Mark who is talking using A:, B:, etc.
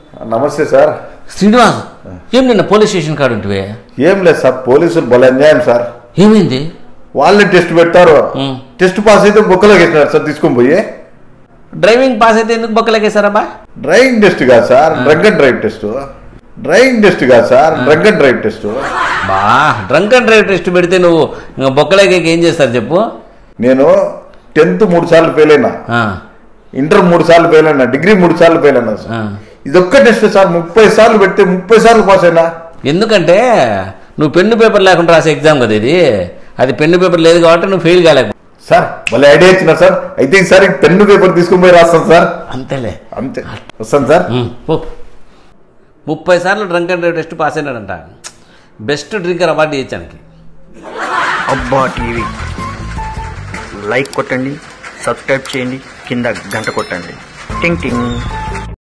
A: నమస్తే సార్
B: శ్రీనివాస్ ఏం నిన్న పోలీస్ స్టేషన్ కాడు ఉంటివే
A: ఏం లేదు సార్ పోలీసులు భలే అన్యాయం సార్
B: ఏమైంది
A: వాళ్ళే టెస్ట్ పెడతారు
B: ఉం.
A: టెస్ట్ పాస్ అయితే బుక్కలోకి వేసినారు సార్ తీసుకొని పోయి
B: డ్రైవింగ్ పాస్ అయితే ఎందుకు బొక్కలేకేశారబ్బా
A: డ్రైవింగ్ టెస్ట్ కాదు sir drug and drive test driving test కాదు sir drug and drive test
B: బా డ్రంక్ అండ్ డ్రైవ్ టెస్ట్ పెడితే నువ్వు ఇంకా బొక్కలేకేకి ఏం చేస్తారు చెప్పు
A: నేను టెన్త్ మూడు సార్లు ఫెయిల్ అయినా
B: ఆ,
A: ఇంటర్ మూడు సార్లు ఫెయిల్ అయినా డిగ్రీ మూడు సార్లు ఫెయిల్ అయినా సార్
B: ఆ.
A: ఇదొక్క టెస్ట్ సార్ ముప్పై సార్లు పెడితే ముప్పై సార్లు పాస్ అయినా
B: ఎందుకంటే నువ్వు పెన్ను పేపర్ లేకుండా రాసే ఎగ్జామ్ కదా ఇది అది పెన్ను పేపర్ లేదు కాబట్టి నువ్వు ఫెయిల్ కాలేకు
A: సార్ భలే ఐడియా ఇచ్చిన సార్ అయితే ఈసారి పెన్ను పేపర్ తీసుకొని పోయి రాస్తాను సార్
B: అంతేలే
A: అంతే వస్తాను సార్
B: ఉమ్, పో ముప్పై సార్లు drunk and drive test pass అయినాడంట బెస్ట్ డ్రింకర్ అవార్డు ఇచ్చానికి
C: అబ్బా టీవీ లైక్ కొట్టండి సబ్స్క్రైబ్ చేయండి కింద గంట కొట్టండి టింగ్ టింగ్